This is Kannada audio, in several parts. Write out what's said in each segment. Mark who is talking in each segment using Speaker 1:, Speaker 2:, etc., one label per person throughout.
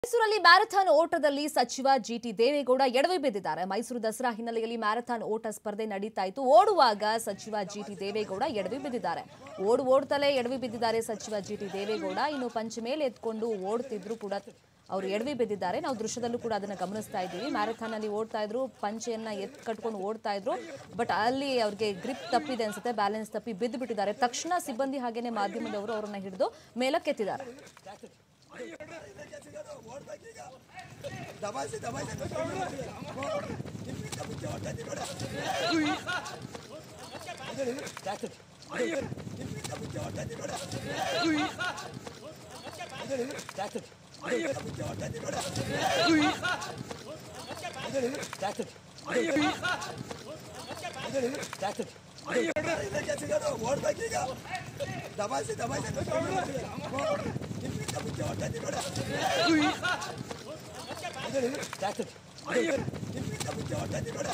Speaker 1: ಮೈಸೂರಲ್ಲಿ ಮ್ಯಾರಥಾನ್ ಓಟದಲ್ಲಿ ಸಚಿವ ಜಿಟಿ ದೇವೇಗೌಡ ಎಡವಿ ಬಿದ್ದಿದ್ದಾರೆ ಮೈಸೂರು ದಸರಾ ಹಿನ್ನೆಲೆಯಲ್ಲಿ ಮ್ಯಾರಥಾನ್ ಓಟ ಸ್ಪರ್ಧೆ ನಡೀತಾ ಇತ್ತು ಓಡುವಾಗ ಸಚಿವ ಜಿಟಿ ದೇವೇಗೌಡ ಎಡವಿ ಬಿದ್ದಿದ್ದಾರೆ ಓಡು ಓಡ್ತಲೇ ಎಡವಿ ಬಿದ್ದಿದ್ದಾರೆ ಸಚಿವ ಜಿಟಿ ದೇವೇಗೌಡ ಇನ್ನು ಪಂಚ ಮೇಲೆ ಎತ್ಕೊಂಡು ಓಡ್ತಿದ್ರು ಕೂಡ ಅವರು ಎಡವಿ ಬಿದ್ದಿದ್ದಾರೆ ನಾವು ದೃಶ್ಯದಲ್ಲೂ ಕೂಡ ಅದನ್ನ ಗಮನಿಸ್ತಾ ಇದ್ದೀವಿ ಮ್ಯಾರಥಾನ್ ಅಲ್ಲಿ ಓಡ್ತಾ ಇದ್ರು ಪಂಚೆಯನ್ನ ಎತ್ ಕಟ್ಕೊಂಡು ಓಡ್ತಾ ಇದ್ರು ಬಟ್ ಅಲ್ಲಿ ಅವ್ರಿಗೆ ಗ್ರಿಪ್ ತಪ್ಪಿದೆ ಅನ್ಸುತ್ತೆ ಬ್ಯಾಲೆನ್ಸ್ ತಪ್ಪಿ ಬಿದ್ದು ಬಿಟ್ಟಿದ್ದಾರೆ ತಕ್ಷಣ ಸಿಬ್ಬಂದಿ ಹಾಗೇನೆ ಮಾಧ್ಯಮದವರು ಅವರನ್ನ ಹಿಡಿದು ಮೇಲಕ್ಕೆತ್ತಿದ್ದಾರೆ
Speaker 2: ದಬಾಯಿಸಿ ದಬಾಯಿಸಿ ಓಡ್ಬೇಕೀಗ ದಬಾಯಿಸಿ ದಬಾಯಿಸಿ ಮುಂಚೆ ಹೊಟ್ಟೆ ಬೇಡ ಮುಂಚೆ ಹೊಟ್ಟೆ ಬೇಡ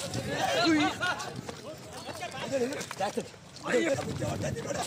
Speaker 2: ಮುಂಚೆ ಹೊಟ್ಟೆ ಬೇಡ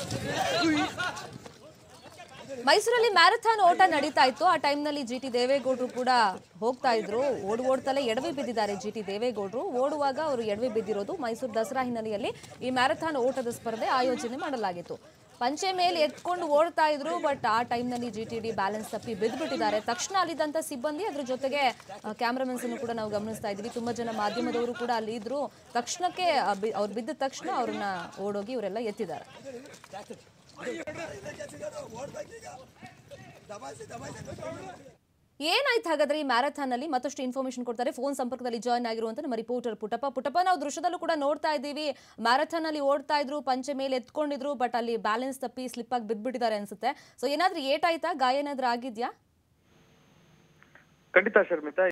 Speaker 1: ಮೈಸೂರಲ್ಲಿ ಮ್ಯಾರಥಾನ್ ಓಟ ನಡೀತಾ ಇತ್ತು ಆ ಟೈಮ್ನಲ್ಲಿ ಜಿ ಟಿ ದೇವೇಗೌಡರು ಕೂಡ ಹೋಗ್ತಾ ಇದ್ರು ಓಡ್ ಓಡ್ತಲೇ ಎಡವಿ ಬಿದ್ದಿದ್ದಾರೆ ಜಿ ಟಿ ದೇವೇಗೌಡರು ಓಡುವಾಗ ಅವರು ಎಡವಿ ಬಿದ್ದಿರೋದು ಮೈಸೂರು ದಸರಾ ಹಿನ್ನೆಲೆಯಲ್ಲಿ ಈ ಮ್ಯಾರಥಾನ್ ಓಟದ ಸ್ಪರ್ಧೆ ಆಯೋಜನೆ ಮಾಡಲಾಗಿತ್ತು ಪಂಚೆ ಮೇಲೆ ಎತ್ಕೊಂಡು ಓಡ್ತಾ ಇದ್ರು ಬಟ್ ಆ ಟೈಮ್ನಲ್ಲಿ ಜಿ ಟಿ ಡಿ ಬ್ಯಾಲೆನ್ಸ್ ತಪ್ಪಿ ಬಿದ್ದುಬಿಟ್ಟಿದ್ದಾರೆ ತಕ್ಷಣ ಅಲ್ಲಿದ್ದಂಥ ಸಿಬ್ಬಂದಿ ಅದ್ರ ಜೊತೆಗೆ ಕ್ಯಾಮ್ರಾಮನ್ಸ್ ಅನ್ನು ಕೂಡ ನಾವು ಗಮನಿಸ್ತಾ ಇದ್ವಿ ತುಂಬಾ ಜನ ಮಾಧ್ಯಮದವರು ಕೂಡ ಅಲ್ಲಿ ಇದ್ರು ತಕ್ಷಣಕ್ಕೆ ಅವ್ರು ಬಿದ್ದ ತಕ್ಷಣ ಅವ್ರನ್ನ ಓಡೋಗಿ ಇವರೆಲ್ಲ ಎತ್ತಿದ್ದಾರೆ
Speaker 2: ಓಡ್ಬೇಕೀಗ ದಬಾಯಿಸಿ ದಬಾಯಿಸಿ
Speaker 1: ಏನಾಯ್ತು ಹಾಗಾದ್ರೆ ಈ ಮ್ಯಾರಥಾನ್ ಅಲ್ಲಿ ಮತ್ತಷ್ಟು ಇನ್ಫಾರ್ಮೇಶನ್ ಕೊಡ್ತಾರೆ ಫೋನ್ ಸಂಪರ್ಕದಲ್ಲಿ ಜಾಯ್ನ್ ಆಗಿರುವಂತ ನಮ್ಮ ರಿಪೋರ್ಟರ್ ಪುಟಪ್ಪ ಪುಟಪ್ಪ ನಾವು ದೃಶ್ಯದಲ್ಲೂ ಕೂಡ ನೋಡ್ತಾ ಇದ್ದೀವಿ ಮ್ಯಾರಥಾನ್ ಅಲ್ಲಿ ಓಡ್ತಾ ಇದ್ರು ಪಂಚೆ ಮೇಲೆ ಎತ್ಕೊಂಡಿದ್ರು ಬಟ್ ಅಲ್ಲಿ ಬ್ಯಾಲೆನ್ಸ್ ತಪ್ಪಿ ಸ್ಲಿಪ್ ಆಗಿ ಬಿದ್ಬಿಟ್ಟಿದ್ದಾರೆ ಅನ್ಸುತ್ತೆ ಸೊ ಏನಾದ್ರೂ ಏಟಾಯ್ತಾ ಗಾಯ ಏನಾದ್ರೂ ಆಗಿದ್ಯಾ
Speaker 3: ಖಂಡಿತ ಶರ್ಮಿತಾ